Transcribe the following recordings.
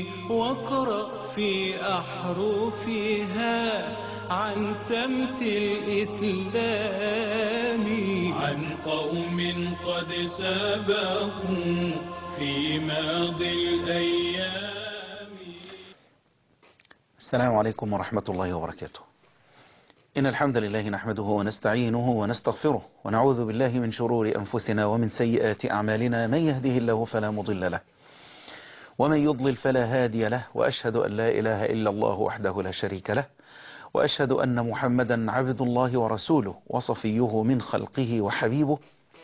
واقرأ في أحرفها عن سمت الإسلام عن قوم قد سبقوا في ماضي الأيام السلام عليكم ورحمة الله وبركاته إن الحمد لله نحمده ونستعينه ونستغفره ونعوذ بالله من شرور أنفسنا ومن سيئات أعمالنا من يهده الله فلا مضل له ومن يضلل فلا هادي له وأشهد أن لا إله إلا الله وحده لا شريك له وأشهد أن محمدا عبد الله ورسوله وصفيه من خلقه وحبيبه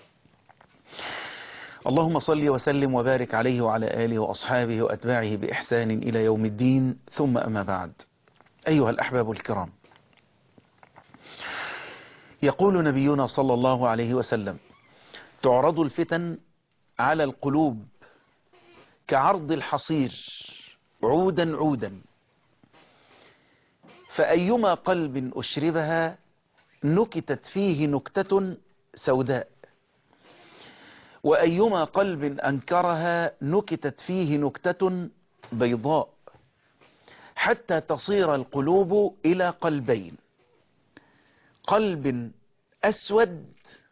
اللهم صل وسلم وبارك عليه وعلى آله وأصحابه وأتباعه بإحسان إلى يوم الدين ثم أما بعد أيها الأحباب الكرام يقول نبينا صلى الله عليه وسلم تعرض الفتن على القلوب كعرض الحصير عودا عودا فأيما قلب أشربها نكتت فيه نكتة سوداء وأيما قلب أنكرها نكتت فيه نكتة بيضاء حتى تصير القلوب إلى قلبين قلب أسود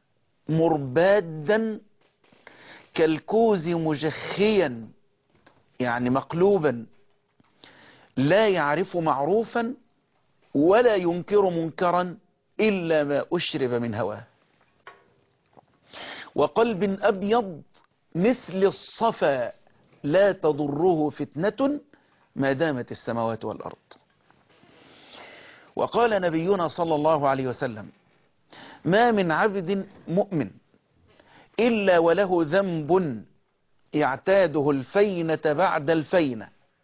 مربادا كالكوز مجخيا يعني مقلوبا لا يعرف معروفا ولا ينكر منكرا إلا ما أشرب من هواه وقلب أبيض مثل الصفا لا تضره فتنة ما دامت السماوات والأرض وقال نبينا صلى الله عليه وسلم ما من عبد مؤمن إلا وله ذنب يعتاده الفينة بعد الفينة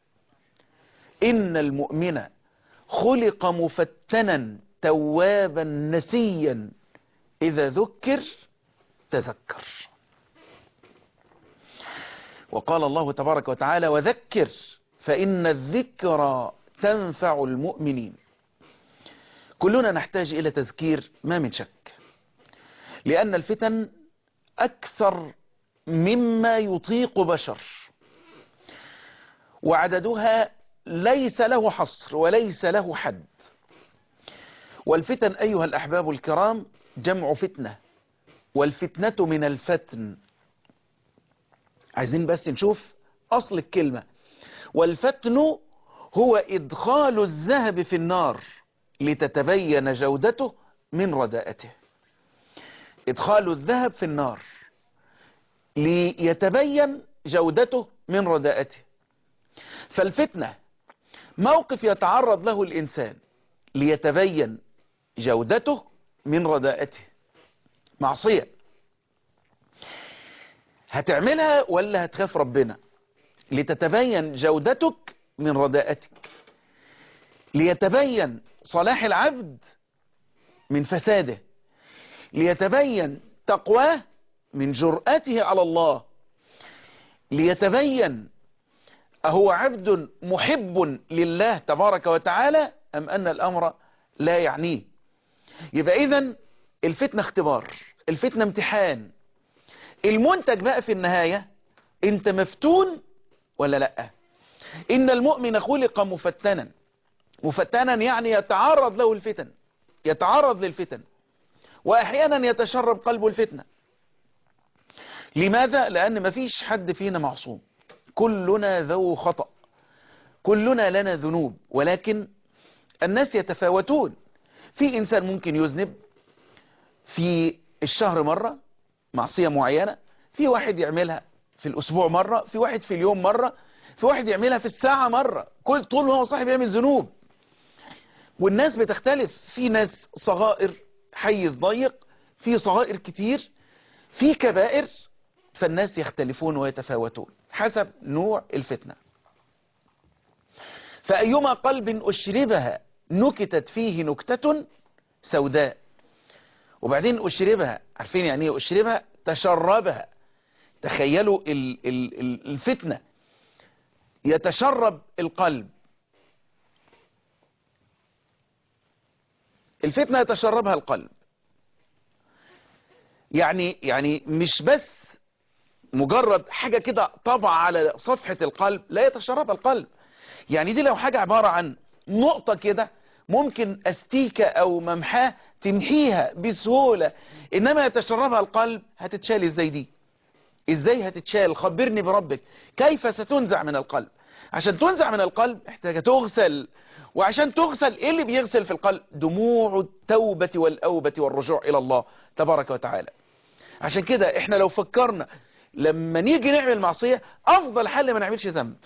إن المؤمن خلق مفتنا توابا نسيا إذا ذكر تذكر وقال الله تبارك وتعالى وذكر فإن الذكرى تنفع المؤمنين كلنا نحتاج إلى تذكير ما من شك لأن الفتن أكثر مما يطيق بشر وعددها ليس له حصر وليس له حد والفتن أيها الأحباب الكرام جمع فتنة والفتنة من الفتن عايزين بس نشوف أصل الكلمة والفتن هو إدخال الذهب في النار لتتبين جودته من رداءته إدخال الذهب في النار ليتبين جودته من رداءته فالفتنة موقف يتعرض له الإنسان ليتبين جودته من رداءته معصية هتعملها ولا هتخاف ربنا لتتبين جودتك من رداءتك ليتبين صلاح العبد من فساده ليتبين تقواه من جرأته على الله ليتبين أهو عبد محب لله تبارك وتعالى أم أن الأمر لا يعنيه يبقى إذن الفتنة اختبار الفتنة امتحان المنتج بقى في النهاية انت مفتون ولا لا إن المؤمن خلق مفتنا مفتنا يعني يتعرض له الفتن يتعرض للفتن وأحيانا يتشرب قلبه الفتنة لماذا؟ لأن مفيش حد فينا معصوم كلنا ذو خطأ كلنا لنا ذنوب ولكن الناس يتفاوتون في إنسان ممكن يذنب في الشهر مرة معصية معينة في واحد يعملها في الأسبوع مرة في واحد في اليوم مرة في واحد يعملها في الساعة مرة كل طول ما هو صاحب يعمل ذنوب والناس بتختلف في ناس صغائر حيز ضيق في صغائر كتير في كبائر فالناس يختلفون ويتفاوتون حسب نوع الفتنة فأيما قلب أشربها نكتت فيه نكتة سوداء وبعدين أشربها عارفين يعني ايه أشربها تشربها تخيلوا ال ال ال الفتنة يتشرب القلب الفتنة يتشربها القلب يعني يعني مش بس مجرد حاجة كده طبع على صفحة القلب لا يتشربها القلب يعني دي لو حاجة عبارة عن نقطة كده ممكن استيكة او ممحاه تمحيها بسهولة انما يتشربها القلب هتتشال ازاي دي ازاي هتتشال خبرني بربك كيف ستنزع من القلب عشان تنزع من القلب محتاجة تغسل وعشان تغسل ايه اللي بيغسل في القلب دموع التوبة والأوبة والرجوع إلى الله تبارك وتعالى عشان كده احنا لو فكرنا لما نيجي نعمل معصية افضل حل ما نعملش ذنب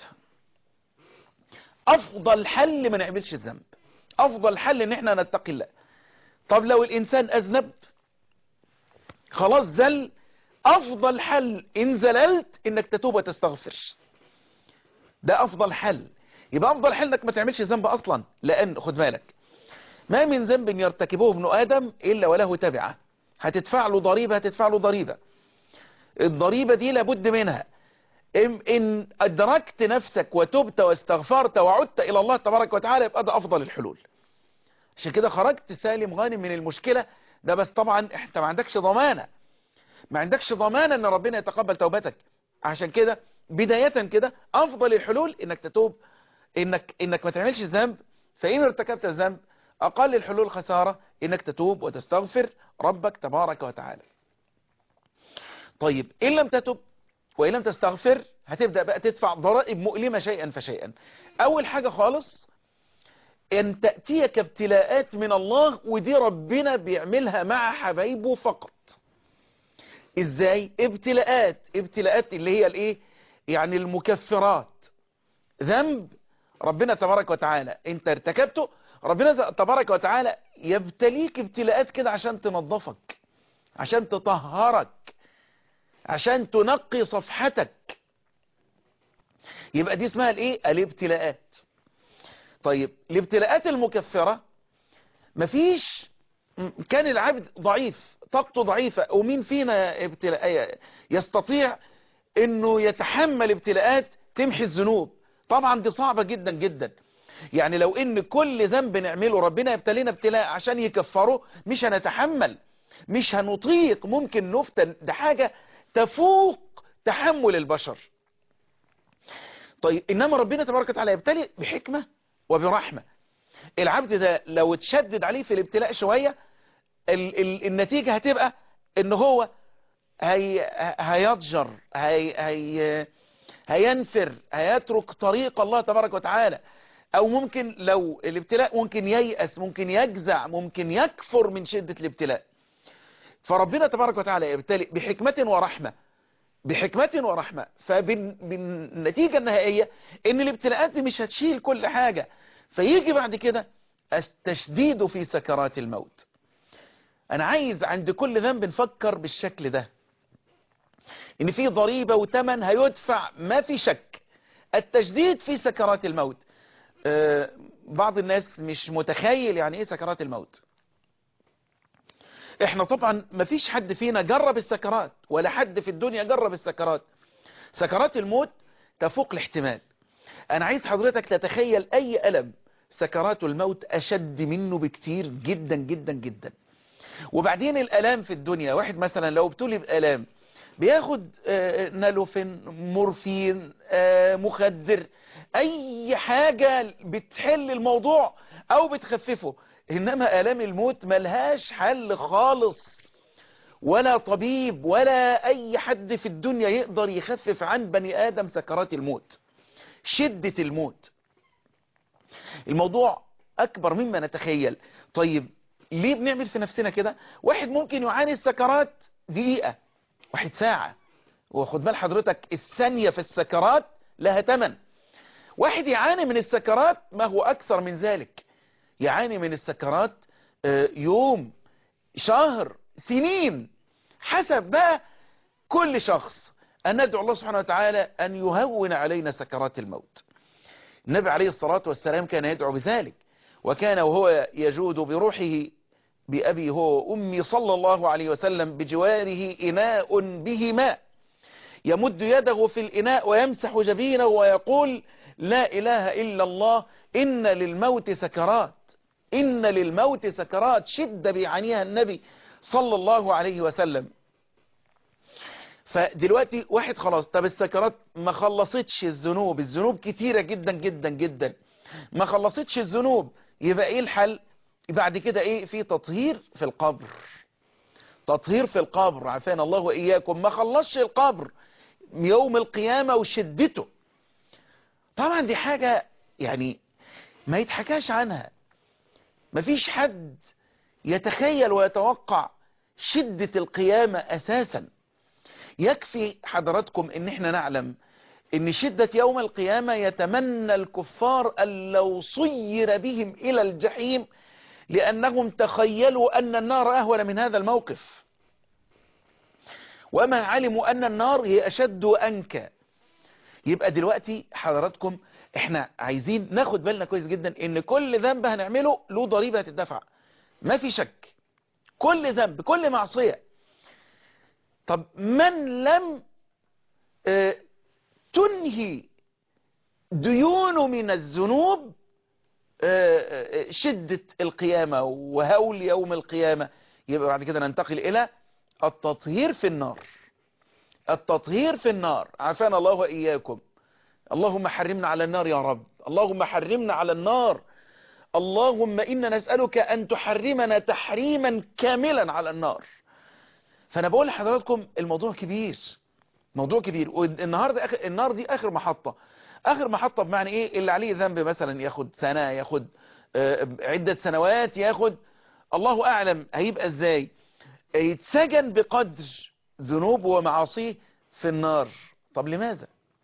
افضل حل ما نعملش ذنب افضل حل ان احنا نتقي الله طب لو الانسان اذنب خلاص زل افضل حل ان زللت انك تتوب وتستغفر ده افضل حل يبقى افضل حل انك ما تعملش ذنب اصلا لان خد بالك ما من ذنب يرتكبه ابن ادم الا وله تبعه هتدفع له ضريبه هتدفع له ضريبه الضريبه دي لابد منها إن, إن أدركت نفسك وتبت واستغفرت وعدت إلى الله تبارك وتعالى يبقى ده أفضل الحلول عشان كده خرجت سالم غانم من المشكلة ده بس طبعا انت ما عندكش ضمانة ما عندكش ضمانة ان ربنا يتقبل توبتك عشان كده بداية كده أفضل الحلول انك تتوب انك, إنك ما تعملش ذنب فإن ارتكبت الذنب أقل الحلول خسارة انك تتوب وتستغفر ربك تبارك وتعالى طيب إن لم تتب وإن لم تستغفر هتبدأ بقى تدفع ضرائب مؤلمة شيئا فشيئا أول حاجة خالص أن تأتيك ابتلاءات من الله ودي ربنا بيعملها مع حبايبه فقط إزاي ابتلاءات ابتلاءات اللي هي الايه يعني المكفرات ذنب ربنا تبارك وتعالى انت ارتكبته ربنا تبارك وتعالى يبتليك ابتلاءات كده عشان تنظفك عشان تطهرك عشان تنقي صفحتك يبقى دي اسمها الايه الابتلاءات طيب الابتلاءات المكفرة مفيش كان العبد ضعيف طاقته ضعيفة ومين فينا ابتلاء يستطيع انه يتحمل ابتلاءات تمحي الذنوب طبعا دي صعبة جدا جدا يعني لو ان كل ذنب نعمله ربنا يبتلينا ابتلاء عشان يكفره مش هنتحمل مش هنطيق ممكن نفتن ده حاجة تفوق تحمل البشر طيب إنما ربنا تبارك وتعالى يبتلي بحكمة وبرحمة العبد ده لو اتشدد عليه في الابتلاء شوية ال ال النتيجة هتبقى ان هو هي هيضجر هي هي هينفر هيترك طريق الله تبارك وتعالى او ممكن لو الابتلاء ممكن ييأس ممكن يجزع ممكن يكفر من شدة الابتلاء فربنا تبارك وتعالى يبتلي بحكمة ورحمة بحكمة ورحمة فبالنتيجة النهائية ان الابتلاءات دي مش هتشيل كل حاجة فيجي بعد كده التشديد في سكرات الموت انا عايز عند كل ذنب نفكر بالشكل ده ان في ضريبة وتمن هيدفع ما في شك التشديد في سكرات الموت آه بعض الناس مش متخيل يعني ايه سكرات الموت احنا طبعا ما فيش حد فينا جرب السكرات ولا حد في الدنيا جرب السكرات سكرات الموت تفوق الاحتمال انا عايز حضرتك تتخيل اي ألم سكرات الموت اشد منه بكتير جدا جدا جدا وبعدين الالام في الدنيا واحد مثلا لو ابتلي بألام بياخد نالوفين مورفين مخدر اي حاجة بتحل الموضوع او بتخففه انما الام الموت ملهاش حل خالص ولا طبيب ولا اي حد في الدنيا يقدر يخفف عن بني ادم سكرات الموت شدة الموت الموضوع اكبر مما نتخيل طيب ليه بنعمل في نفسنا كده واحد ممكن يعاني السكرات دقيقة واحد ساعة وخد بال حضرتك الثانية في السكرات لها تمن واحد يعاني من السكرات ما هو اكثر من ذلك يعاني من السكرات يوم شهر سنين حسب بقى كل شخص أن ندعو الله سبحانه وتعالى أن يهون علينا سكرات الموت النبي عليه الصلاة والسلام كان يدعو بذلك وكان وهو يجود بروحه بأبي هو أمي صلى الله عليه وسلم بجواره إناء به ماء يمد يده في الإناء ويمسح جبينه ويقول لا إله إلا الله إن للموت سكرات إن للموت سكرات شدة بيعانيها النبي صلى الله عليه وسلم فدلوقتي واحد خلاص طب السكرات ما خلصتش الذنوب الذنوب كتيرة جدا جدا جدا ما خلصتش الذنوب يبقى ايه الحل بعد كده ايه في تطهير في القبر تطهير في القبر عافانا الله وإياكم ما خلصش القبر يوم القيامة وشدته طبعا دي حاجة يعني ما يتحكاش عنها ما فيش حد يتخيل ويتوقع شدة القيامة أساسا يكفي حضراتكم ان احنا نعلم ان شدة يوم القيامة يتمنى الكفار أن لو صير بهم إلى الجحيم لأنهم تخيلوا أن النار أهون من هذا الموقف وما علموا أن النار هي أشد أنكى يبقى دلوقتي حضراتكم احنا عايزين ناخد بالنا كويس جدا ان كل ذنب هنعمله له ضريبة هتدفع ما في شك كل ذنب كل معصية طب من لم اه تنهي ديونه من الذنوب اه شدة القيامة وهول يوم القيامة يبقى بعد كده ننتقل إلى التطهير في النار التطهير في النار عافانا الله وإياكم اللهم حرمنا على النار يا رب اللهم حرمنا على النار اللهم إنا نسألك أن تحرمنا تحريما كاملا على النار فأنا بقول لحضراتكم الموضوع كبير موضوع كبير والنهاردة آخر النار دي آخر محطة آخر محطة بمعنى إيه اللي عليه ذنب مثلا ياخد سنة ياخد عدة سنوات ياخد الله أعلم هيبقى إزاي يتسجن بقدر ذنوبه ومعاصيه في النار طب لماذا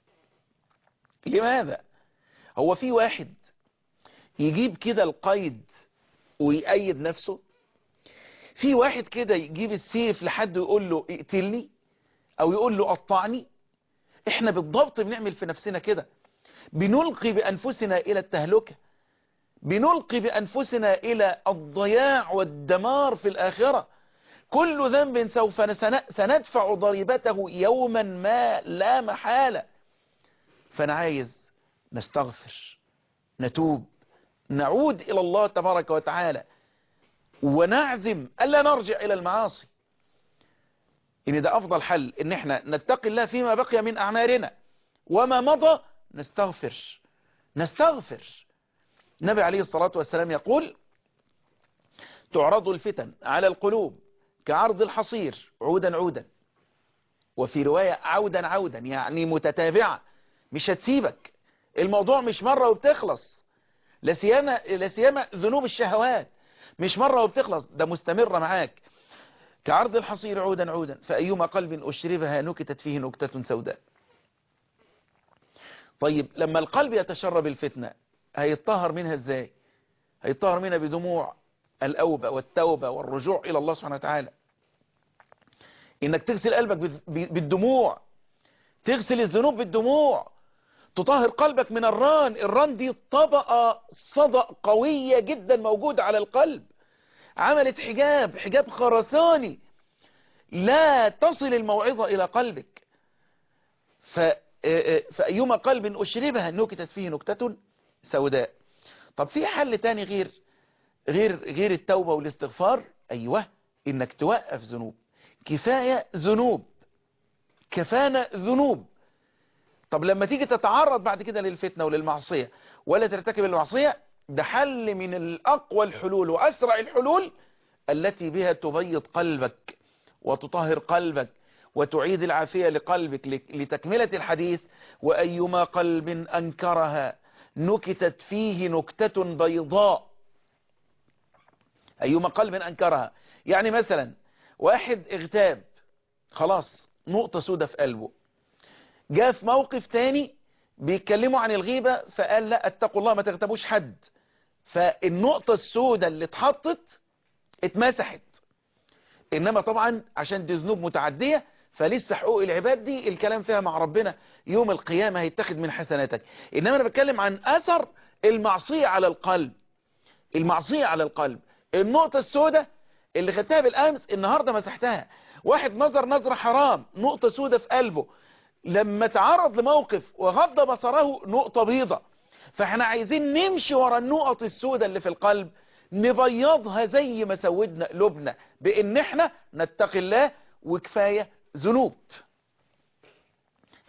لماذا هو في واحد يجيب كده القيد ويأيد نفسه في واحد كده يجيب السيف لحد ويقول له اقتلني او يقول له قطعني احنا بالضبط بنعمل في نفسنا كده بنلقي بأنفسنا إلى التهلكة بنلقي بأنفسنا إلى الضياع والدمار في الآخرة كل ذنب سوف سندفع ضريبته يوما ما لا محالة فأنا عايز نستغفر نتوب نعود إلى الله تبارك وتعالى ونعزم ألا نرجع إلى المعاصي إن ده أفضل حل إن احنا نتقي الله فيما بقي من أعمارنا وما مضى نستغفر نستغفر النبي عليه الصلاة والسلام يقول تعرض الفتن على القلوب كعرض الحصير عودا عودا وفي رواية عودا عودا يعني متتابعة مش هتسيبك الموضوع مش مرة وبتخلص لسيما, لسيما ذنوب الشهوات مش مرة وبتخلص ده مستمرة معاك كعرض الحصير عودا عودا فأيما قلب أشربها نكتت فيه نكتة سوداء طيب لما القلب يتشرب الفتنة هيتطهر منها ازاي هيتطهر منها بدموع الأوبة والتوبة والرجوع إلى الله سبحانه وتعالى إنك تغسل قلبك بالدموع تغسل الذنوب بالدموع تطهر قلبك من الران الران دي طبقة صدأ قوية جدا موجودة على القلب عملت حجاب حجاب خرساني لا تصل الموعظة إلى قلبك ف... فأيما قلب أشربها نكتت فيه نكتة سوداء طب في حل تاني غير غير غير التوبة والاستغفار أيوة إنك توقف ذنوب كفاية ذنوب كفانا ذنوب طب لما تيجي تتعرض بعد كده للفتنة وللمعصية ولا ترتكب المعصية ده حل من الأقوى الحلول وأسرع الحلول التي بها تبيض قلبك وتطهر قلبك وتعيد العافية لقلبك لتكملة الحديث وأيما قلب أنكرها نكتت فيه نكتة بيضاء أيما قلب أنكرها يعني مثلا واحد اغتاب خلاص نقطة سودة في قلبه جاء في موقف تاني بيتكلموا عن الغيبة فقال لا اتقوا الله ما تغتبوش حد فالنقطة السودة اللي اتحطت اتمسحت انما طبعا عشان دي ذنوب متعدية فلسه حقوق العباد دي الكلام فيها مع ربنا يوم القيامة هيتخذ من حسناتك انما انا بتكلم عن اثر المعصية على القلب المعصية على القلب النقطة السودة اللي خدتها بالامس النهاردة مسحتها واحد نظر نظرة حرام نقطة سودة في قلبه لما تعرض لموقف وغض بصره نقطة بيضة فاحنا عايزين نمشي ورا النقط السودة اللي في القلب نبيضها زي ما سودنا قلوبنا بان احنا نتقي الله وكفاية ذنوب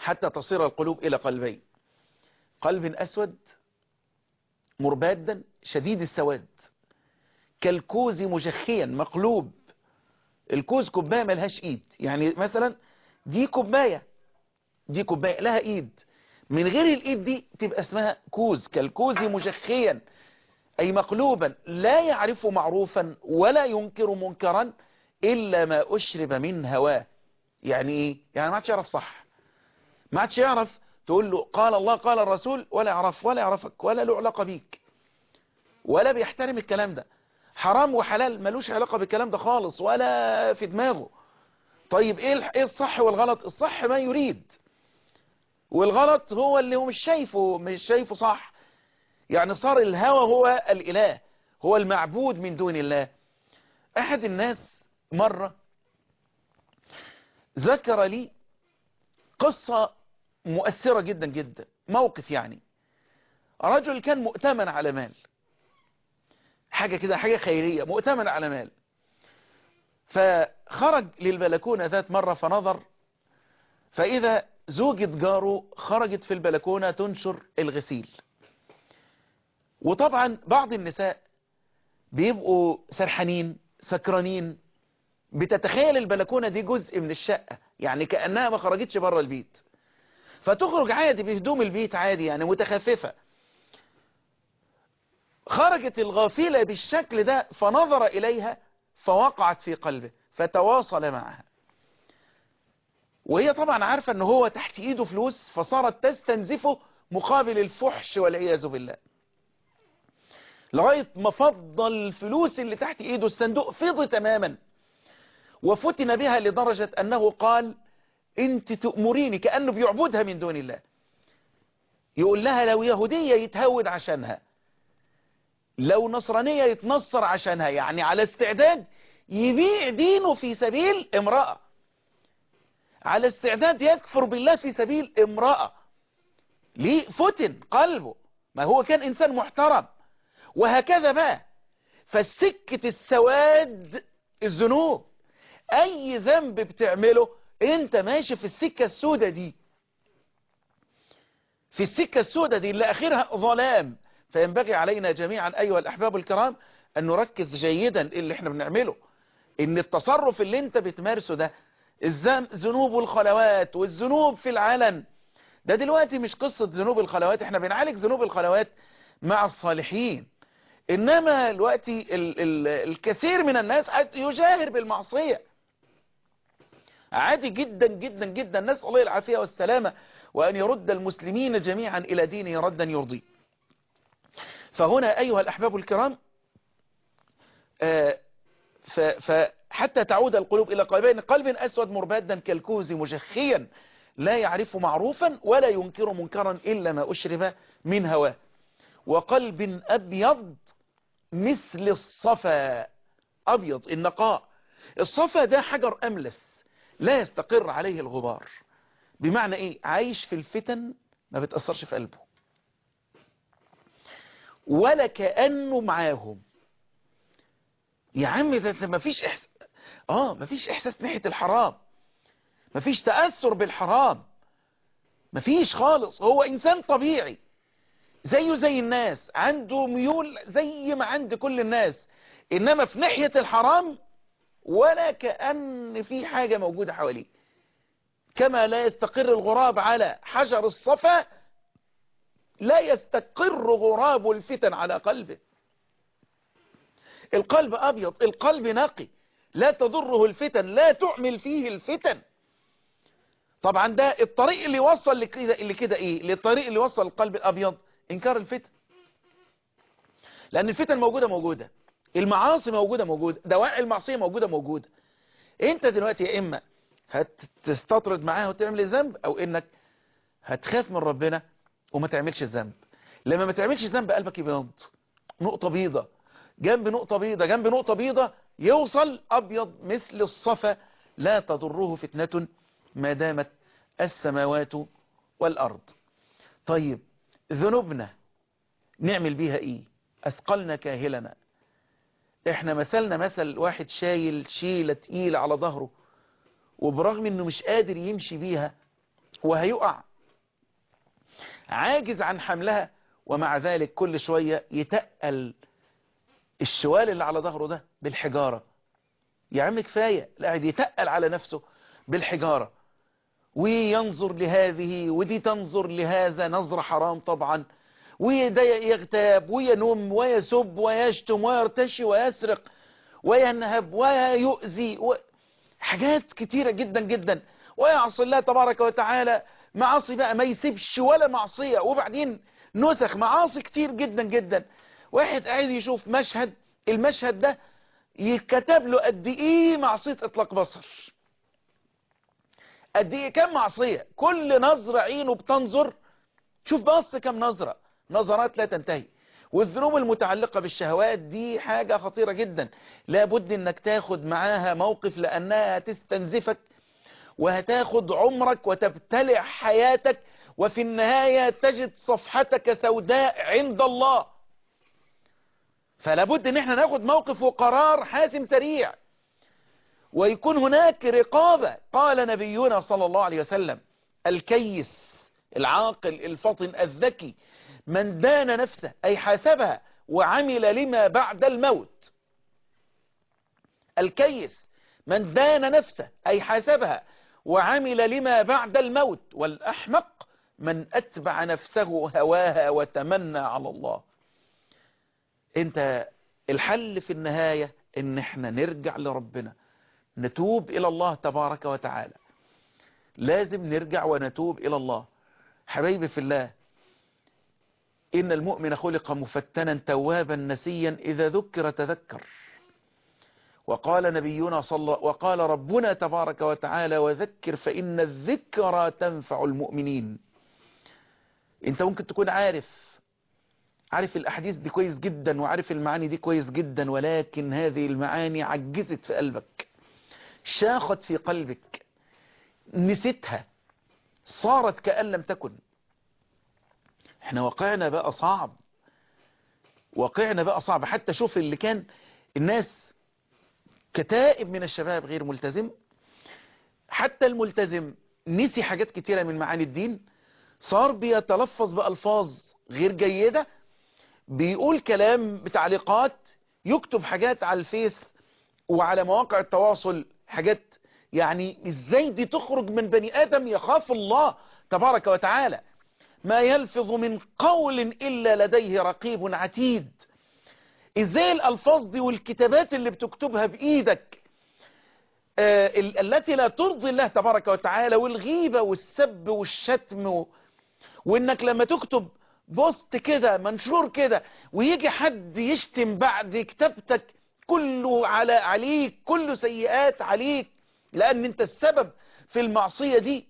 حتى تصير القلوب إلى قلبين قلب أسود مربادا شديد السواد كالكوز مجخيا مقلوب الكوز كوباية ملهاش ايد يعني مثلا دي كوباية دي كوباية لها ايد من غير الايد دي تبقى اسمها كوز كالكوز مجخيا اي مقلوبا لا يعرف معروفا ولا ينكر منكرا الا ما اشرب من هواه يعني ايه يعني ما عادش يعرف صح ما عادش يعرف تقول له قال الله قال الرسول ولا يعرف ولا يعرفك ولا له علاقة بيك ولا بيحترم الكلام ده حرام وحلال ملوش علاقة بالكلام ده خالص ولا في دماغه طيب ايه ايه الصح والغلط الصح ما يريد والغلط هو اللي هو مش شايفه مش شايفه صح يعني صار الهوى هو الاله هو المعبود من دون الله احد الناس مرة ذكر لي قصة مؤثرة جدا جدا موقف يعني رجل كان مؤتمن على مال حاجة كده حاجة خيرية مؤتمن على مال فخرج للبلكونة ذات مرة فنظر فإذا زوجة جاره خرجت في البلكونة تنشر الغسيل وطبعا بعض النساء بيبقوا سرحانين سكرانين بتتخيل البلكونة دي جزء من الشقة يعني كأنها ما خرجتش بره البيت فتخرج عادي بهدوم البيت عادي يعني متخففة خرجت الغافلة بالشكل ده فنظر إليها فوقعت في قلبه فتواصل معها وهي طبعا عارفة ان هو تحت ايده فلوس فصارت تستنزفه مقابل الفحش والعياذ بالله لغاية ما فضل الفلوس اللي تحت ايده الصندوق فضي تماما وفتن بها لدرجة انه قال انت تأمريني كأنه بيعبدها من دون الله يقول لها لو يهودية يتهود عشانها لو نصرانية يتنصر عشانها يعني على استعداد يبيع دينه في سبيل امرأة على استعداد يكفر بالله في سبيل امرأة ليه فتن قلبه ما هو كان انسان محترم وهكذا بقى فالسكة السواد الذنوب اي ذنب بتعمله انت ماشي في السكة السودة دي في السكة السودة دي اللي اخرها ظلام فينبغي علينا جميعا ايها الاحباب الكرام ان نركز جيدا اللي احنا بنعمله ان التصرف اللي انت بتمارسه ده الذنوب والخلوات والذنوب في العلن ده دلوقتي مش قصة ذنوب الخلوات احنا بنعالج ذنوب الخلوات مع الصالحين انما دلوقتي ال ال الكثير من الناس يجاهر بالمعصية عادي جدا جدا جدا نسأل الله العافية والسلامة وأن يرد المسلمين جميعا إلى دينه ردا يرضيه فهنا أيها الأحباب الكرام فحتى تعود القلوب إلى قلبين قلب أسود مربادا كالكوز مجخيا لا يعرف معروفا ولا ينكر منكرا إلا ما أشرب من هواه وقلب أبيض مثل الصفا أبيض النقاء الصفا ده حجر أملس لا يستقر عليه الغبار بمعنى إيه عايش في الفتن ما بتأثرش في قلبه ولا كأنه معاهم يا عم ده ما فيش إحساس آه ما فيش إحساس ناحية الحرام ما فيش تأثر بالحرام ما فيش خالص هو إنسان طبيعي زيه زي الناس عنده ميول زي ما عند كل الناس إنما في ناحية الحرام ولا كأن في حاجة موجودة حواليه كما لا يستقر الغراب على حجر الصفا لا يستقر غراب الفتن على قلبه القلب أبيض القلب نقي لا تضره الفتن لا تعمل فيه الفتن طبعا ده الطريق اللي وصل لكده اللي كده ايه للطريق اللي وصل القلب الأبيض انكار الفتن لأن الفتن موجودة موجودة المعاصي موجودة موجودة دواء المعصية موجودة موجودة انت دلوقتي يا اما هتستطرد معاها وتعمل الذنب او انك هتخاف من ربنا وما تعملش الذنب لما ما تعملش الذنب قلبك يبيض نقطة بيضة جنب نقطة بيضة جنب نقطة بيضة يوصل ابيض مثل الصفا لا تضره فتنة ما دامت السماوات والارض طيب ذنوبنا نعمل بيها ايه اثقلنا كاهلنا احنا مثلنا مثل واحد شايل شيلة تقيلة على ظهره وبرغم انه مش قادر يمشي بيها وهيقع عاجز عن حملها ومع ذلك كل شوية يتقل الشوال اللي على ظهره ده بالحجارة يا عم كفاية قاعد يتقل على نفسه بالحجارة وينظر لهذه ودي تنظر لهذا نظر حرام طبعا وده يغتاب وينم ويسب ويشتم ويرتشي ويسرق وينهب ويؤذي و... حاجات كتيرة جدا جدا ويعصي الله تبارك وتعالى معاصي بقى ما يسيبش ولا معصية وبعدين نسخ معاصي كتير جدا جدا واحد قاعد يشوف مشهد المشهد ده يكتب له قد ايه معصية اطلاق بصر قد ايه كم معصية كل نظرة عينه بتنظر شوف بص كم نظرة نظرات لا تنتهي والذنوب المتعلقة بالشهوات دي حاجة خطيرة جدا لابد انك تاخد معاها موقف لانها هتستنزفك وهتاخد عمرك وتبتلع حياتك وفي النهاية تجد صفحتك سوداء عند الله فلابد ان احنا ناخد موقف وقرار حاسم سريع ويكون هناك رقابة قال نبينا صلى الله عليه وسلم الكيس العاقل الفطن الذكي من دان نفسه أي حاسبها وعمل لما بعد الموت الكيس من دان نفسه أي حاسبها وعمل لما بعد الموت والأحمق من أتبع نفسه هواها وتمنى على الله انت الحل في النهاية ان احنا نرجع لربنا نتوب الى الله تبارك وتعالى لازم نرجع ونتوب الى الله حبايبي في الله إن المؤمن خلق مفتنا توابا نسيا إذا ذكر تذكر وقال نبينا صلى وقال ربنا تبارك وتعالى وذكر فإن الذكرى تنفع المؤمنين انت ممكن تكون عارف عارف الأحاديث دي كويس جدا وعارف المعاني دي كويس جدا ولكن هذه المعاني عجزت في قلبك شاخت في قلبك نسيتها صارت كأن لم تكن احنا واقعنا بقى صعب واقعنا بقى صعب حتى شوف اللي كان الناس كتائب من الشباب غير ملتزم حتى الملتزم نسي حاجات كتيرة من معاني الدين صار بيتلفظ بألفاظ غير جيدة بيقول كلام بتعليقات يكتب حاجات على الفيس وعلى مواقع التواصل حاجات يعني ازاي دي تخرج من بني آدم يخاف الله تبارك وتعالى ما يلفظ من قول إلا لديه رقيب عتيد ازاي الألفاظ دي والكتابات اللي بتكتبها بإيدك آه التي لا ترضي الله تبارك وتعالى والغيبة والسب والشتم و... وانك لما تكتب بوست كده منشور كده ويجي حد يشتم بعد كتابتك كله على عليك كله سيئات عليك لأن انت السبب في المعصية دي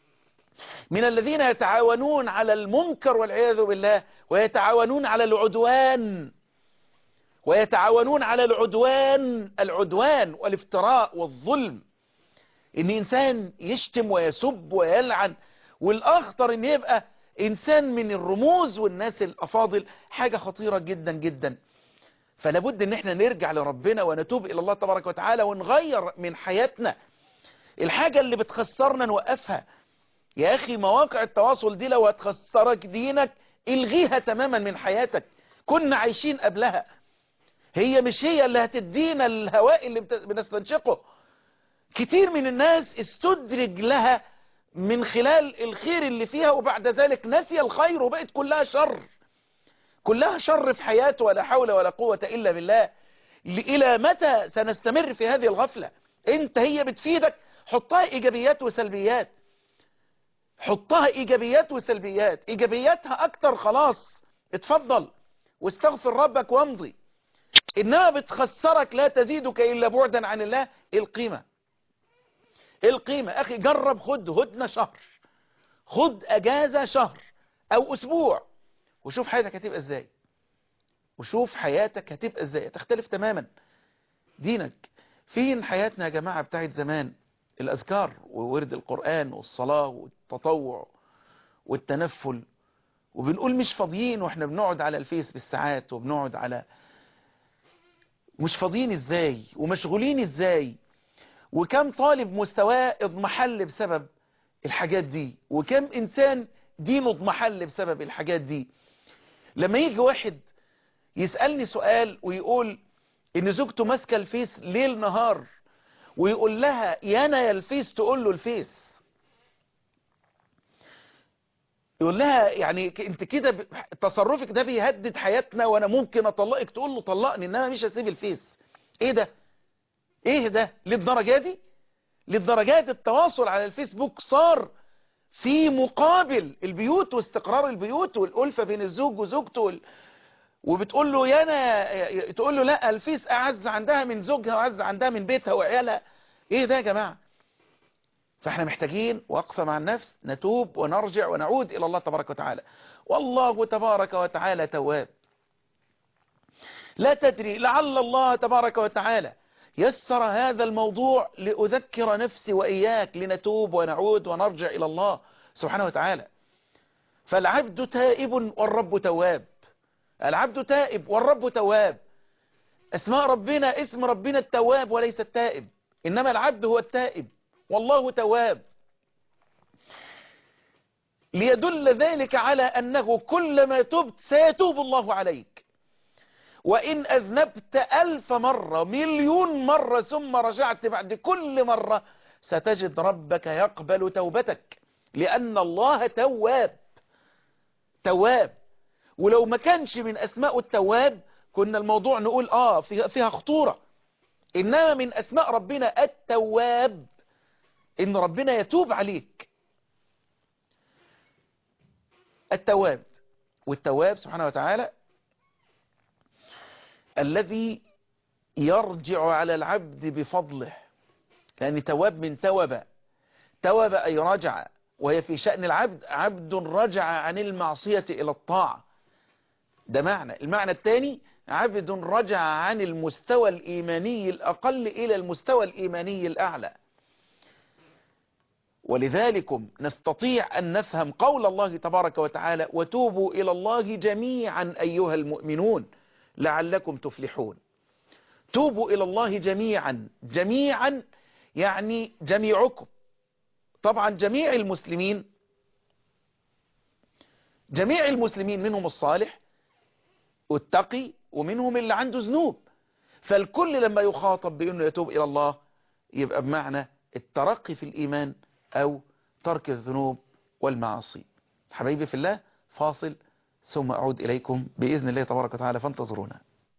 من الذين يتعاونون على المنكر والعياذ بالله ويتعاونون على العدوان ويتعاونون على العدوان العدوان والافتراء والظلم ان انسان يشتم ويسب ويلعن والاخطر ان يبقى انسان من الرموز والناس الافاضل حاجة خطيرة جدا جدا فلابد ان احنا نرجع لربنا ونتوب الى الله تبارك وتعالى ونغير من حياتنا الحاجة اللي بتخسرنا نوقفها يا اخي مواقع التواصل دي لو هتخسرك دينك الغيها تماما من حياتك كنا عايشين قبلها هي مش هي اللي هتدينا الهواء اللي بنستنشقه كتير من الناس استدرج لها من خلال الخير اللي فيها وبعد ذلك نسي الخير وبقت كلها شر كلها شر في حياته ولا حول ولا قوة إلا بالله إلى متى سنستمر في هذه الغفلة انت هي بتفيدك حطها إيجابيات وسلبيات حطها إيجابيات وسلبيات إيجابياتها أكتر خلاص اتفضل واستغفر ربك وامضي إنها بتخسرك لا تزيدك إلا بعدا عن الله القيمة القيمة أخي جرب خد هدنة شهر خد أجازة شهر أو أسبوع وشوف حياتك هتبقى إزاي وشوف حياتك هتبقى إزاي تختلف تماما دينك فين حياتنا يا جماعة بتاعت زمان الأذكار وورد القرآن والصلاة والتطوع والتنفل وبنقول مش فاضيين واحنا بنقعد على الفيس بالساعات وبنقعد على مش فاضيين ازاي ومشغولين ازاي وكم طالب مستواه اضمحل بسبب الحاجات دي وكم انسان دينه اضمحل بسبب الحاجات دي لما يجي واحد يسألني سؤال ويقول ان زوجته ماسكه الفيس ليل نهار ويقول لها يا انا يا الفيس تقول له الفيس يقول لها يعني ك- انت كده ب- تصرفك ده بيهدد حياتنا وانا ممكن اطلقك تقول له طلقني انما مش هسيب الفيس ايه ده ايه ده للدرجه دي للدرجه دي التواصل على الفيسبوك صار في مقابل البيوت واستقرار البيوت والألفة بين الزوج وزوجته وال... وبتقول له يا انا تقول له لا الفيس اعز عندها من زوجها واعز عندها من بيتها وعيالها ايه ده يا جماعه فاحنا محتاجين وقفه مع النفس نتوب ونرجع ونعود الى الله تبارك وتعالى والله تبارك وتعالى تواب لا تدري لعل الله تبارك وتعالى يسر هذا الموضوع لأذكر نفسي وإياك لنتوب ونعود ونرجع إلى الله سبحانه وتعالى فالعبد تائب والرب تواب العبد تائب والرب تواب اسماء ربنا اسم ربنا التواب وليس التائب إنما العبد هو التائب والله تواب ليدل ذلك على أنه كلما تبت سيتوب الله عليك وإن أذنبت ألف مرة مليون مرة ثم رجعت بعد كل مرة ستجد ربك يقبل توبتك لأن الله تواب تواب ولو ما كانش من أسماء التواب كنا الموضوع نقول آه فيها, فيها خطورة إنما من أسماء ربنا التواب إن ربنا يتوب عليك التواب والتواب سبحانه وتعالى الذي يرجع على العبد بفضله لأن تواب من توب توب أي رجع وهي في شأن العبد عبد رجع عن المعصية إلى الطاعة ده معنى المعنى الثاني عبد رجع عن المستوى الإيماني الأقل إلى المستوى الإيماني الأعلى ولذلكم نستطيع أن نفهم قول الله تبارك وتعالى وتوبوا إلى الله جميعا أيها المؤمنون لعلكم تفلحون توبوا إلى الله جميعا جميعا يعني جميعكم طبعا جميع المسلمين جميع المسلمين منهم الصالح والتقي ومنهم اللي عنده ذنوب فالكل لما يخاطب بأنه يتوب إلى الله يبقى بمعنى الترقي في الإيمان أو ترك الذنوب والمعاصي حبايبي في الله فاصل ثم أعود إليكم بإذن الله تبارك وتعالى فانتظرونا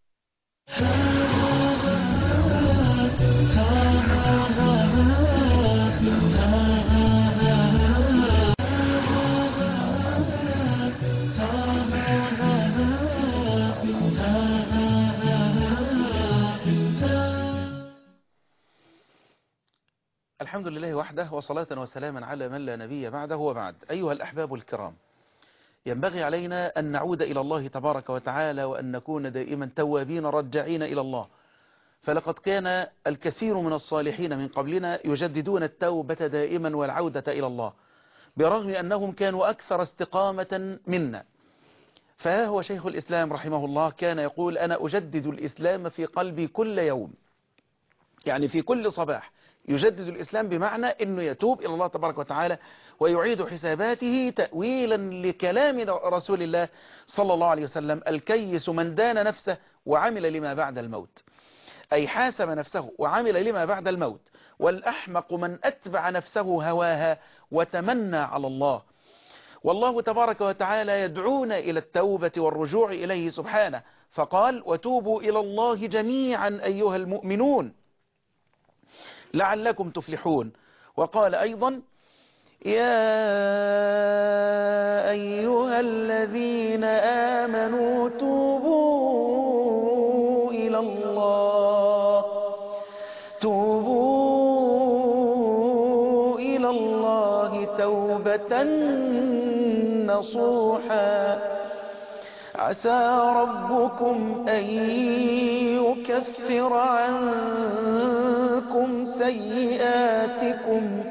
الحمد لله وحده وصلاة وسلاما على من لا نبي بعده وبعد أيها الأحباب الكرام ينبغي علينا أن نعود إلى الله تبارك وتعالى وأن نكون دائما توابين رجعين إلى الله فلقد كان الكثير من الصالحين من قبلنا يجددون التوبة دائما والعودة إلى الله برغم أنهم كانوا أكثر استقامة منا فها هو شيخ الإسلام رحمه الله كان يقول أنا أجدد الإسلام في قلبي كل يوم يعني في كل صباح يجدد الإسلام بمعنى أنه يتوب إلى الله تبارك وتعالى ويعيد حساباته تأويلا لكلام رسول الله صلى الله عليه وسلم الكيس من دان نفسه وعمل لما بعد الموت أي حاسب نفسه وعمل لما بعد الموت والأحمق من أتبع نفسه هواها وتمنى على الله والله تبارك وتعالى يدعونا إلى التوبة والرجوع إليه سبحانه فقال وتوبوا إلى الله جميعا أيها المؤمنون لعلكم تفلحون وقال أيضا يا أيها الذين آمنوا توبوا إلى الله توبوا إلى الله توبة نصوحا عسى ربكم أن يكفر عنكم سيئاتكم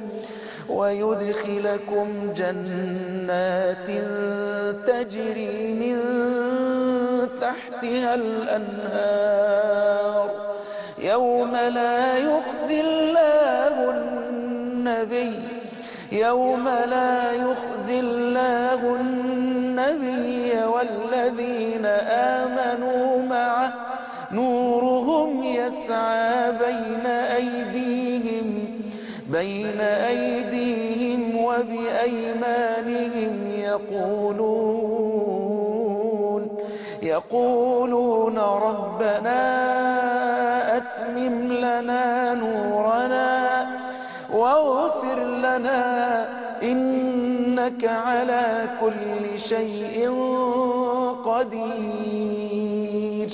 ويدخلكم جنات تجري من تحتها الأنهار يوم لا يخزي الله النبي يوم لا يخزي الله النبي والذين آمنوا معه نورهم يسعى بين أيديهم بين أيديهم وبأيمانهم يقولون يقولون ربنا أتمم لنا نورنا واغفر لنا إنك على كل شيء قدير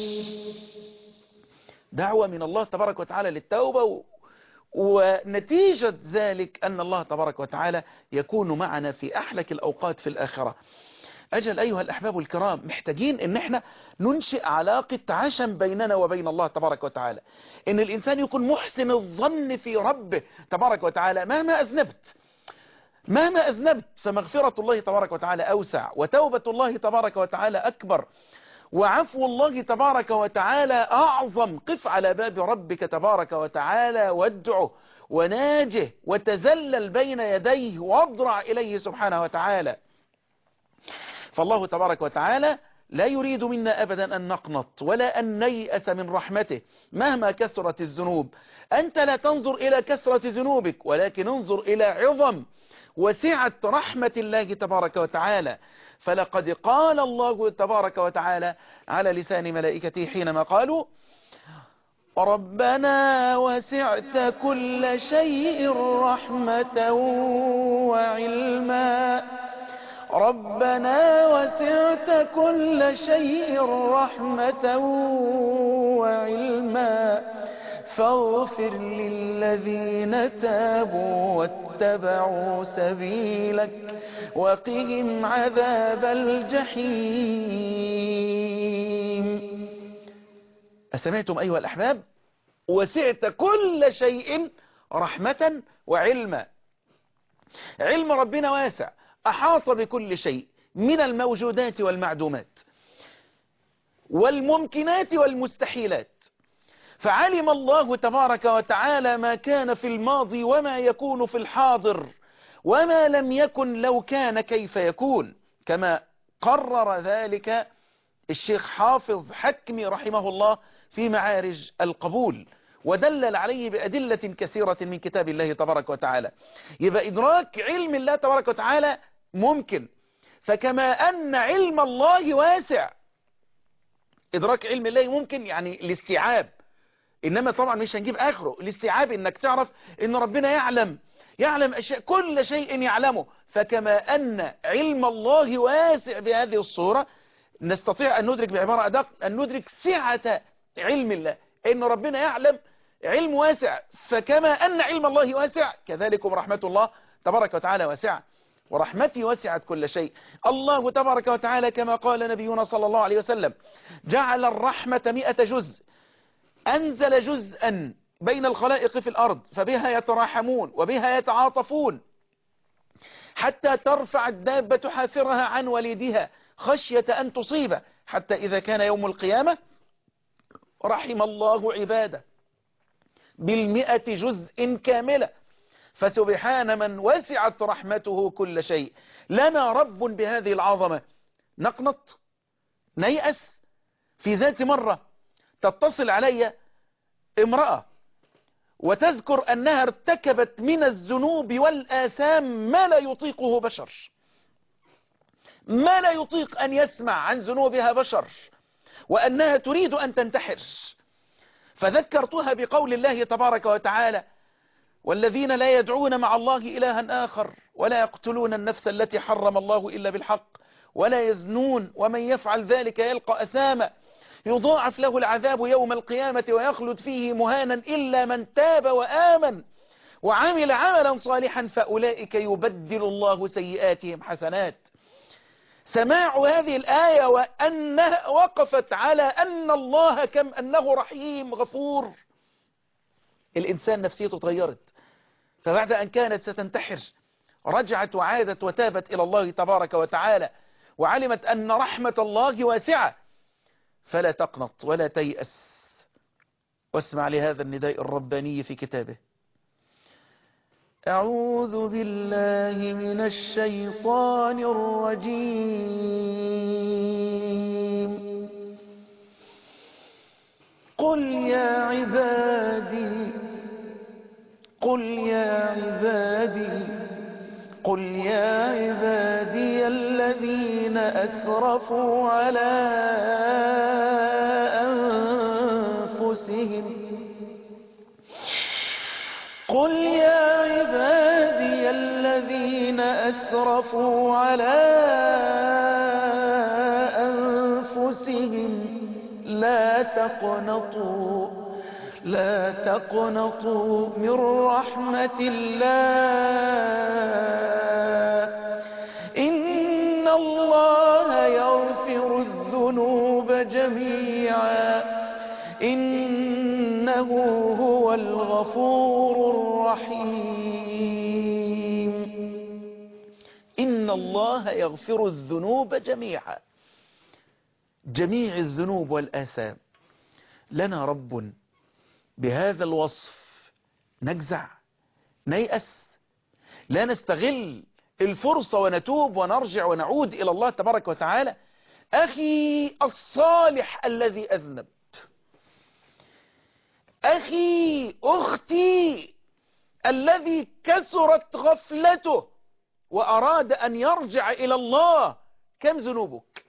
دعوة من الله تبارك وتعالى للتوبة ونتيجة ذلك أن الله تبارك وتعالى يكون معنا في أحلك الأوقات في الآخرة أجل أيها الأحباب الكرام محتاجين أن احنا ننشئ علاقة عشم بيننا وبين الله تبارك وتعالى أن الإنسان يكون محسن الظن في ربه تبارك وتعالى مهما أذنبت مهما أذنبت فمغفرة الله تبارك وتعالى أوسع وتوبة الله تبارك وتعالى أكبر وعفو الله تبارك وتعالى أعظم قف على باب ربك تبارك وتعالى وادعه وناجه وتزلل بين يديه واضرع إليه سبحانه وتعالى فالله تبارك وتعالى لا يريد منا أبدا أن نقنط ولا أن نيأس من رحمته مهما كثرت الذنوب أنت لا تنظر إلى كثرة ذنوبك ولكن انظر إلى عظم وسعة رحمة الله تبارك وتعالى فلقد قال الله تبارك وتعالى على لسان ملائكته حينما قالوا ربنا وسعت كل شيء رحمة وعلما ربنا وسعت كل شيء رحمة وعلما فاغفر للذين تابوا واتبعوا سبيلك وقهم عذاب الجحيم أسمعتم أيها الأحباب وسعت كل شيء رحمة وعلما علم ربنا واسع أحاط بكل شيء من الموجودات والمعدومات والممكنات والمستحيلات فعلم الله تبارك وتعالى ما كان في الماضي وما يكون في الحاضر وما لم يكن لو كان كيف يكون كما قرر ذلك الشيخ حافظ حكمي رحمه الله في معارج القبول ودلل عليه بأدلة كثيرة من كتاب الله تبارك وتعالى يبقى إدراك علم الله تبارك وتعالى ممكن فكما أن علم الله واسع إدراك علم الله ممكن يعني الاستيعاب إنما طبعا مش هنجيب آخره الاستيعاب إنك تعرف إن ربنا يعلم يعلم أشياء كل شيء يعلمه فكما أن علم الله واسع بهذه الصورة نستطيع أن ندرك بعبارة أدق أن ندرك سعة علم الله إن ربنا يعلم علم واسع فكما أن علم الله واسع كذلكم رحمة الله تبارك وتعالى واسعة ورحمتي وسعت كل شيء الله تبارك وتعالى كما قال نبينا صلى الله عليه وسلم جعل الرحمة مئة جزء أنزل جزءا بين الخلائق في الأرض فبها يتراحمون وبها يتعاطفون حتى ترفع الدابة حافرها عن وليدها خشية أن تصيبه حتى إذا كان يوم القيامة رحم الله عباده بالمئة جزء كاملة فسبحان من وسعت رحمته كل شيء لنا رب بهذه العظمة نقنط نيأس في ذات مرة تتصل علي امرأة وتذكر أنها ارتكبت من الذنوب والآثام ما لا يطيقه بشر ما لا يطيق أن يسمع عن ذنوبها بشر وأنها تريد أن تنتحر فذكرتها بقول الله تبارك وتعالى والذين لا يدعون مع الله إلها آخر ولا يقتلون النفس التي حرم الله إلا بالحق ولا يزنون ومن يفعل ذلك يلقى أثاما يضاعف له العذاب يوم القيامة ويخلد فيه مهانا إلا من تاب وآمن وعمل عملا صالحا فأولئك يبدل الله سيئاتهم حسنات سماع هذه الآية وأنها وقفت على أن الله كم أنه رحيم غفور الإنسان نفسيته تغيرت فبعد أن كانت ستنتحر رجعت وعادت وتابت إلى الله تبارك وتعالى وعلمت أن رحمة الله واسعة فلا تقنط ولا تيأس واسمع لهذا النداء الرباني في كتابه أعوذ بالله من الشيطان الرجيم قل يا عبادي قل يا عبادي قل يا عبادي الذين أسرفوا على أنفسهم قل يا عبادي الذين أسرفوا على أنفسهم لا تقنطوا لا تقنطوا من رحمة الله إن الله يغفر الذنوب جميعا إنه هو الغفور الرحيم إن الله يغفر الذنوب جميعا جميع الذنوب والآثام لنا رب بهذا الوصف نجزع نيأس لا نستغل الفرصة ونتوب ونرجع ونعود إلى الله تبارك وتعالى أخي الصالح الذي أذنب أخي أختي الذي كثرت غفلته وأراد أن يرجع إلى الله كم ذنوبك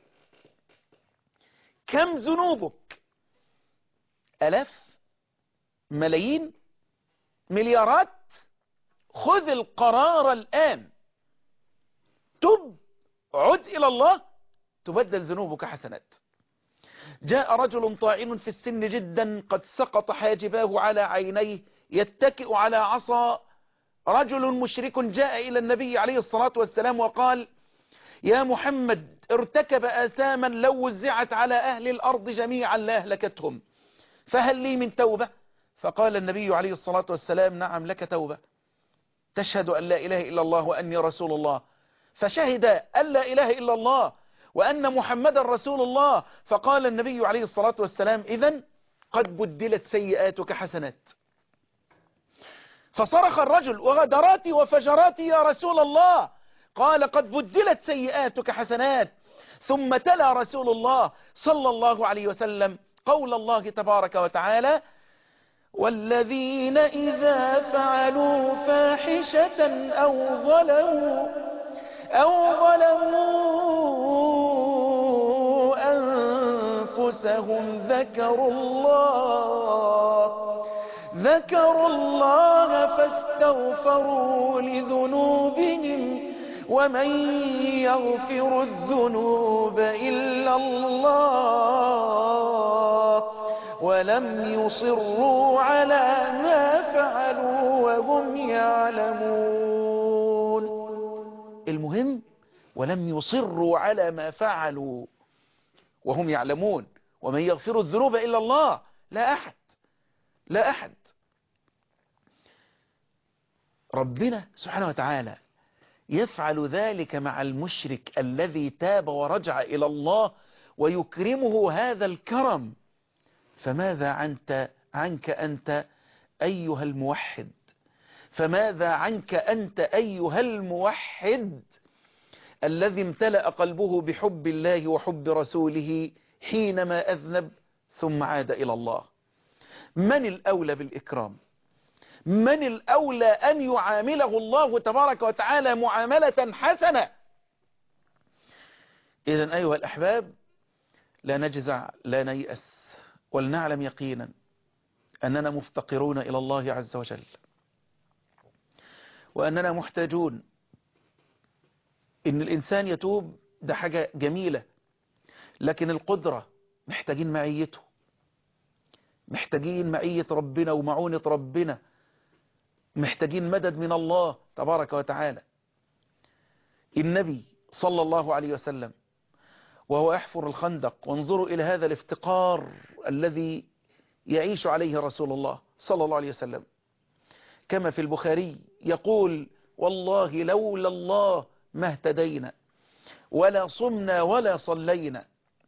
كم ذنوبك ألاف ملايين مليارات خذ القرار الآن تب عد إلى الله تبدل ذنوبك حسنات جاء رجل طاعن في السن جدا قد سقط حاجباه على عينيه يتكئ على عصا رجل مشرك جاء إلى النبي عليه الصلاة والسلام وقال يا محمد ارتكب آثاما لو وزعت على أهل الأرض جميعا لأهلكتهم فهل لي من توبة فقال النبي عليه الصلاة والسلام نعم لك توبة تشهد أن لا إله إلا الله وأني رسول الله فشهد أن لا إله إلا الله وأن محمد رسول الله فقال النبي عليه الصلاة والسلام إذن قد بدلت سيئاتك حسنات فصرخ الرجل وغدراتي وفجراتي يا رسول الله قال قد بدلت سيئاتك حسنات ثم تلا رسول الله صلى الله عليه وسلم قول الله تبارك وتعالى والذين إذا فعلوا فاحشة أو ظلموا أو ظلموا أنفسهم ذكروا الله ذكروا الله فاستغفروا لذنوبهم ومن يغفر الذنوب إلا الله ولم يصروا على ما فعلوا وهم يعلمون المهم ولم يصروا على ما فعلوا وهم يعلمون ومن يغفر الذنوب إلا الله لا أحد لا أحد ربنا سبحانه وتعالى يفعل ذلك مع المشرك الذي تاب ورجع إلى الله ويكرمه هذا الكرم فماذا عنك, عنك أنت أيها الموحد فماذا عنك أنت أيها الموحد الذي امتلأ قلبه بحب الله وحب رسوله حينما أذنب ثم عاد إلى الله من الأولى بالإكرام من الأولى أن يعامله الله تبارك وتعالى معاملة حسنة إذا أيها الأحباب لا نجزع لا نيأس ولنعلم يقينا أننا مفتقرون إلى الله عز وجل وأننا محتاجون إن الإنسان يتوب ده حاجة جميلة لكن القدرة محتاجين معيته محتاجين معية ربنا ومعونة ربنا محتاجين مدد من الله تبارك وتعالى النبي صلى الله عليه وسلم وهو يحفر الخندق وانظروا إلى هذا الافتقار الذي يعيش عليه رسول الله صلى الله عليه وسلم كما في البخاري يقول والله لولا الله ما اهتدينا ولا صمنا ولا صلينا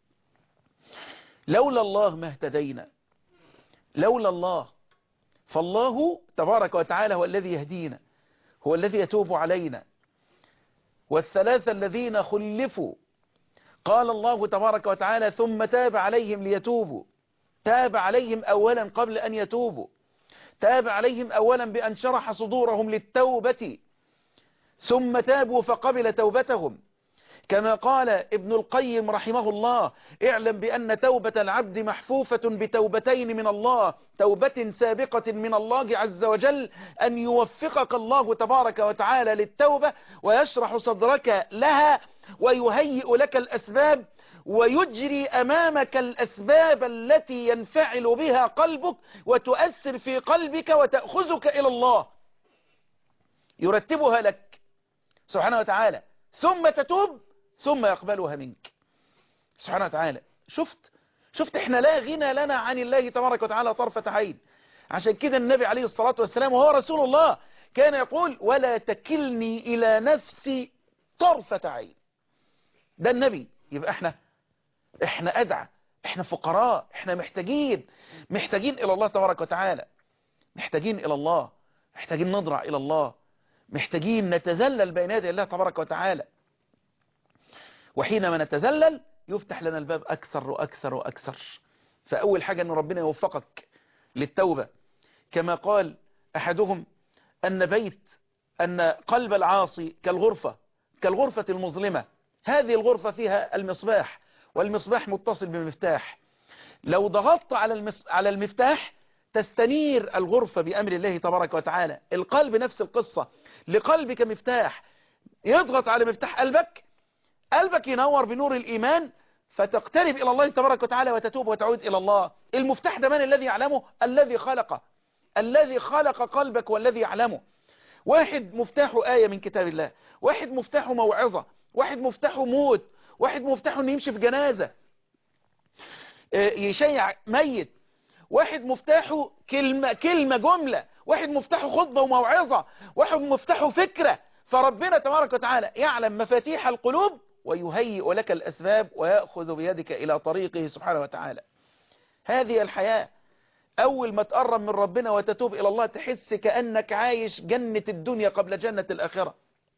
لولا الله ما اهتدينا لولا الله فالله تبارك وتعالى هو الذي يهدينا هو الذي يتوب علينا والثلاثة الذين خلفوا قال الله تبارك وتعالى ثم تاب عليهم ليتوبوا تاب عليهم أولا قبل أن يتوبوا تاب عليهم أولا بأن شرح صدورهم للتوبة ثم تابوا فقبل توبتهم كما قال ابن القيم رحمه الله اعلم بأن توبة العبد محفوفة بتوبتين من الله توبة سابقة من الله عز وجل أن يوفقك الله تبارك وتعالى للتوبة ويشرح صدرك لها ويهيئ لك الأسباب ويجري أمامك الأسباب التي ينفعل بها قلبك وتؤثر في قلبك وتأخذك إلى الله يرتبها لك سبحانه وتعالى ثم تتوب ثم يقبلها منك سبحانه وتعالى شفت شفت احنا لا غنى لنا عن الله تبارك وتعالى طرفة عين عشان كده النبي عليه الصلاة والسلام وهو رسول الله كان يقول ولا تكلني إلى نفسي طرفة عين ده النبي يبقى احنا احنا أدعى احنا فقراء احنا محتاجين محتاجين إلى الله تبارك وتعالى محتاجين إلى الله محتاجين نضرع إلى الله محتاجين نتذلل بين يدي الله تبارك وتعالى وحينما نتذلل يفتح لنا الباب أكثر وأكثر وأكثر فأول حاجة أن ربنا يوفقك للتوبة كما قال أحدهم أن بيت أن قلب العاصي كالغرفة كالغرفة المظلمة هذه الغرفة فيها المصباح والمصباح متصل بمفتاح لو ضغطت على المس... على المفتاح تستنير الغرفة بأمر الله تبارك وتعالى القلب نفس القصة لقلبك مفتاح يضغط على مفتاح قلبك قلبك ينور بنور الإيمان فتقترب إلى الله تبارك وتعالى وتتوب وتعود إلى الله المفتاح ده من الذي يعلمه الذي خلقه الذي خلق قلبك والذي يعلمه واحد مفتاحه آية من كتاب الله واحد مفتاحه موعظة واحد مفتاحه موت واحد مفتاحه انه يمشي في جنازة يشيع ميت واحد مفتاحه كلمة, كلمة جملة واحد مفتاحه خطبة وموعظة واحد مفتاحه فكرة فربنا تبارك وتعالى يعلم مفاتيح القلوب ويهيئ لك الأسباب ويأخذ بيدك إلى طريقه سبحانه وتعالى هذه الحياة أول ما تقرب من ربنا وتتوب إلى الله تحس كأنك عايش جنة الدنيا قبل جنة الآخرة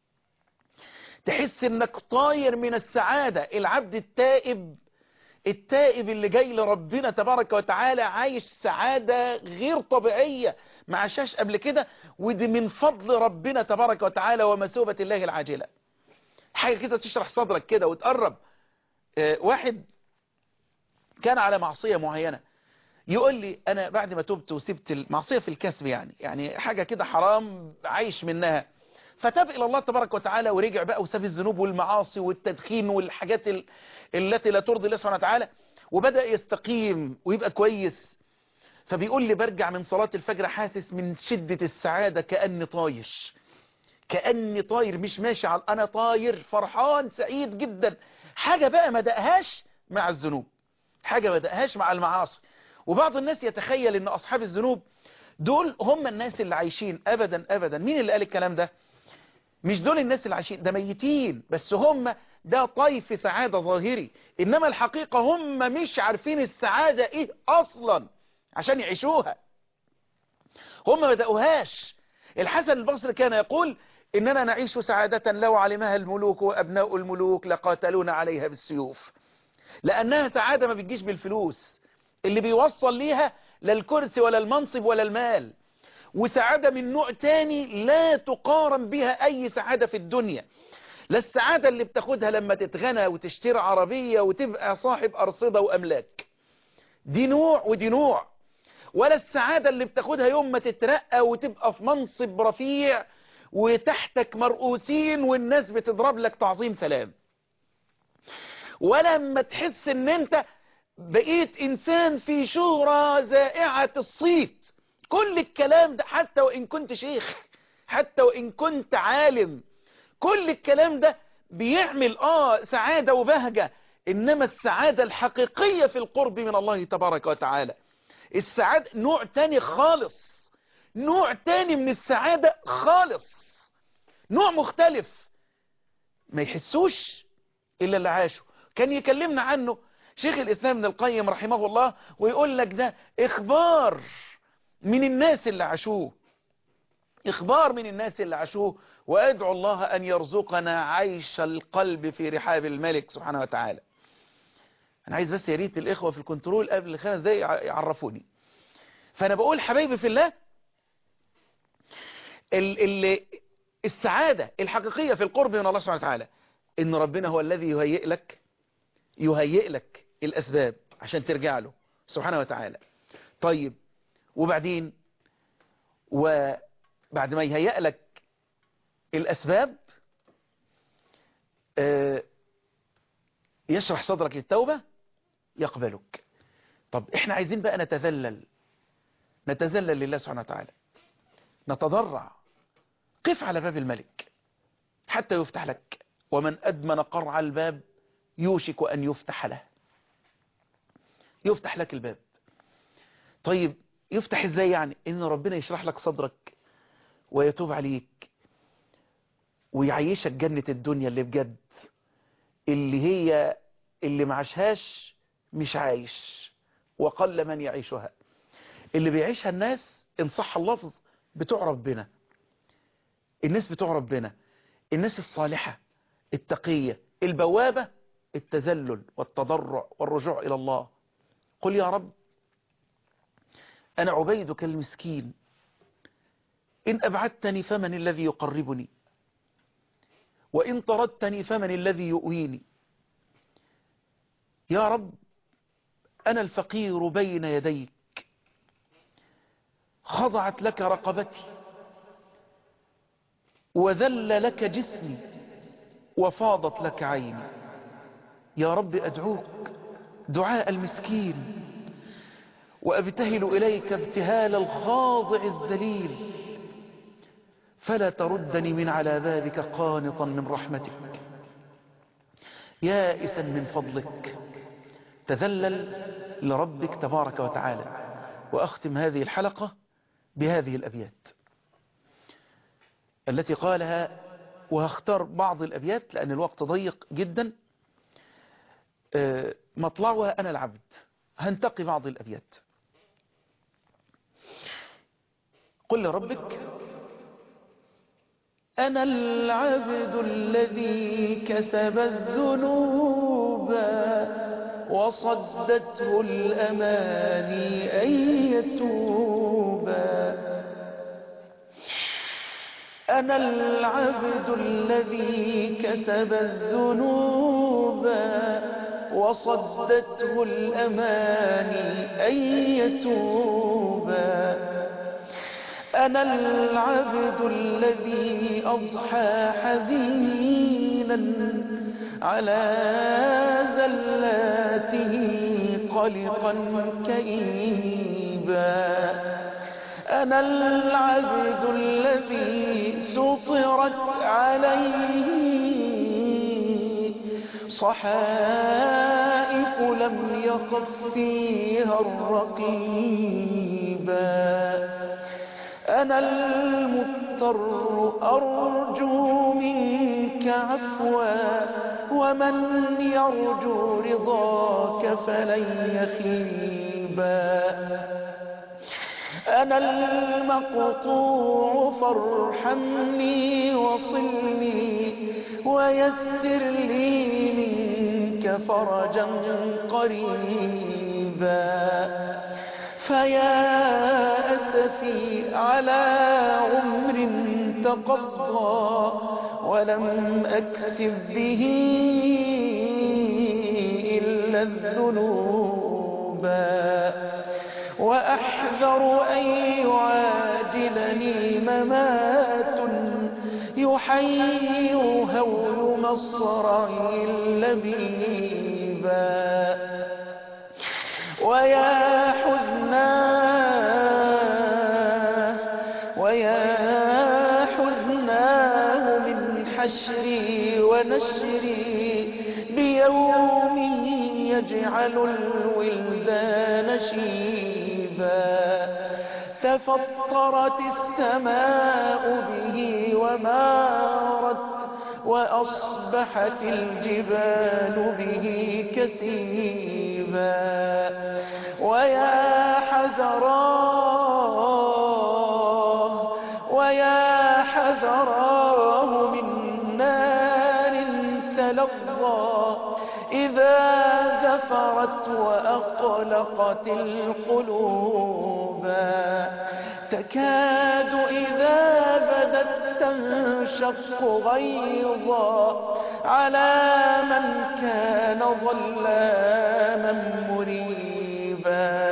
تحس انك طاير من السعادة العبد التائب التائب اللي جاي لربنا تبارك وتعالى عايش سعادة غير طبيعية ما عاشهاش قبل كده ودي من فضل ربنا تبارك وتعالى ومثوبة الله العاجلة حاجة كده تشرح صدرك كده وتقرب اه واحد كان على معصية معينة يقول لي انا بعد ما تبت وسبت المعصية في الكسب يعني يعني حاجة كده حرام عايش منها فتاب إلى الله تبارك وتعالى ورجع بقى وساب الذنوب والمعاصي والتدخين والحاجات ال... التي لا ترضي الله سبحانه وتعالى وبدأ يستقيم ويبقى كويس فبيقول لي برجع من صلاة الفجر حاسس من شدة السعادة كأني طاير كأني طاير مش ماشي على أنا طاير فرحان سعيد جدا حاجة بقى ما دقهاش مع الذنوب حاجة ما دقهاش مع المعاصي وبعض الناس يتخيل ان أصحاب الذنوب دول هم الناس اللي عايشين أبدا أبدا مين اللي قال الكلام ده مش دول الناس اللي عايشين ده ميتين بس هم ده طيف سعادة ظاهري إنما الحقيقة هم مش عارفين السعادة إيه أصلا عشان يعيشوها هم ما دقوهاش الحسن البصري كان يقول إننا نعيش سعادة لو علمها الملوك وأبناء الملوك لقاتلون عليها بالسيوف لأنها سعادة ما بتجيش بالفلوس اللي بيوصل ليها لا الكرسي ولا المنصب ولا المال وسعادة من نوع تاني لا تقارن بها أي سعادة في الدنيا لا السعادة اللي بتاخدها لما تتغنى وتشتري عربية وتبقى صاحب أرصدة وأملاك دي نوع ودي نوع ولا السعادة اللي بتاخدها يوم ما تترقى وتبقى في منصب رفيع وتحتك مرؤوسين والناس بتضرب لك تعظيم سلام ولما تحس ان انت بقيت انسان في شهرة زائعة الصيت كل الكلام ده حتى وإن كنت شيخ حتى وإن كنت عالم كل الكلام ده بيعمل آه سعادة وبهجة إنما السعادة الحقيقية في القرب من الله تبارك وتعالى السعادة نوع تاني خالص نوع تاني من السعادة خالص نوع مختلف ما يحسوش إلا اللي عاشوا كان يكلمنا عنه شيخ الإسلام ابن القيم رحمه الله ويقول لك ده إخبار من الناس اللي عاشوه إخبار من الناس اللي عاشوه وأدعو الله أن يرزقنا عيش القلب في رحاب الملك سبحانه وتعالى أنا عايز بس يا ريت الإخوة في الكنترول قبل خمس دقايق يعرفوني فأنا بقول حبايبي في الله ال ال السعادة الحقيقية في القرب من الله سبحانه وتعالى إن ربنا هو الذي يهيئ لك يهيئ لك الأسباب عشان ترجع له سبحانه وتعالى طيب وبعدين وبعد ما يهيئ لك الأسباب يشرح صدرك للتوبة يقبلك طب احنا عايزين بقى نتذلل نتذلل لله سبحانه وتعالى نتضرع قف على باب الملك حتى يفتح لك ومن أدمن قرع الباب يوشك أن يفتح له يفتح لك الباب طيب يفتح ازاي يعني ان ربنا يشرح لك صدرك ويتوب عليك ويعيشك جنة الدنيا اللي بجد اللي هي اللي معشهاش مش عايش وقل من يعيشها اللي بيعيشها الناس ان صح اللفظ بتوع ربنا الناس بتوع ربنا الناس الصالحة التقية البوابة التذلل والتضرع والرجوع إلى الله قل يا رب أنا عبيدك المسكين إن أبعدتني فمن الذي يقربني وإن طردتني فمن الذي يؤويني يا رب أنا الفقير بين يديك خضعت لك رقبتي وذل لك جسمي وفاضت لك عيني يا رب أدعوك دعاء المسكين وأبتهل إليك ابتهال الخاضع الذليل فلا تردني من على بابك قانطا من رحمتك يائسا من فضلك تذلل لربك تبارك وتعالى وأختم هذه الحلقة بهذه الأبيات التي قالها وهختار بعض الأبيات لأن الوقت ضيق جدا مطلعها أنا العبد هنتقي بعض الأبيات قل لربك أنا العبد الذي كسب الذنوب وصدته الأماني أن يتوبا أنا العبد الذي كسب الذنوب وصدته الأماني أن يتوبا أنا العبد الذي أضحى حزينا على زلاته قلقا كئيبا أنا العبد الذي سطرت عليه صحائف لم يخف فيها الرقيبا أنا المضطر أرجو منك عفوا ومن يرجو رضاك فلن يخيبا أنا المقطوع فارحمني وصلني ويسر لي منك فرجا قريبا فيا أسفي على عمر تقضى ولم أكسب به إلا الذنوب وأحذر أن يعاجلني ممات يحير هول مصرعي اللبيبا ويا حزناه ويا حزناه من حشري ونشري بيوم يجعل الولدان شيبا تفطرت السماء به ومارت وأصبحت الجبال به كثيبا ويا حذراه ويا ضاقت وأقلقت القلوب تكاد إذا بدت تنشق غيظا على من كان ظلاما مريبا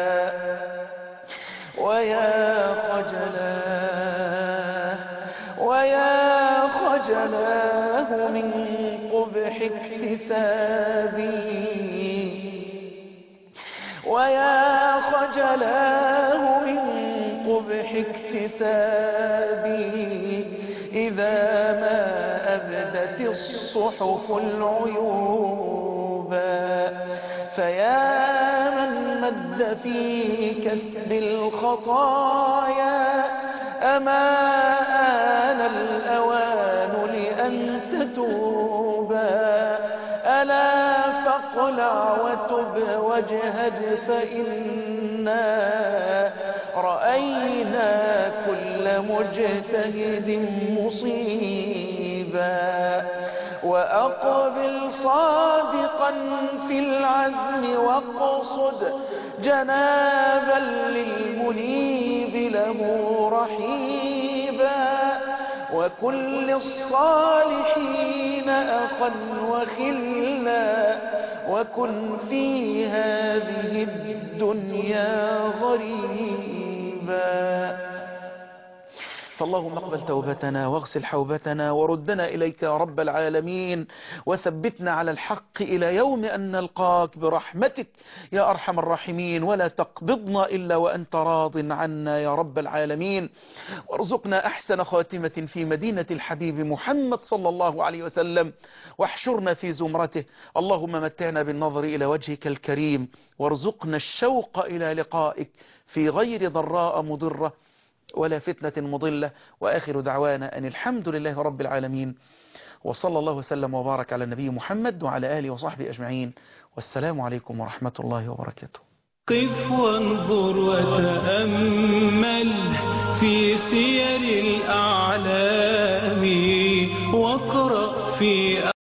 ويا خجلاه ويا خجلاه من قبح اكتسابي ويا خجلاه من قبح اكتسابي إذا ما أبدت الصحف العيوب فيا من مد في كسب الخطايا أما آن الأوان لأن تتوبا ألا فاقلع وتب واجهد فإنا رأينا كل مجتهد مصيبا وأقبل صادقا في العزم واقصد جنابا للمنيب له رحيبا وكل الصالحين أخا وخلا وكن في هذه الدنيا غريبا فاللهم اقبل توبتنا واغسل حوبتنا وردنا إليك يا رب العالمين وثبتنا على الحق إلى يوم أن نلقاك برحمتك يا أرحم الراحمين ولا تقبضنا إلا وأنت راض عنا يا رب العالمين وارزقنا أحسن خاتمة في مدينة الحبيب محمد صلى الله عليه وسلم واحشرنا في زمرته اللهم متعنا بالنظر إلى وجهك الكريم وارزقنا الشوق إلى لقائك في غير ضراء مضرة ولا فتنة مضلة وآخر دعوانا أن الحمد لله رب العالمين وصلى الله وسلم وبارك على النبي محمد وعلى آله وصحبه أجمعين والسلام عليكم ورحمة الله وبركاته قف وانظر وتأمل في سير الأعلام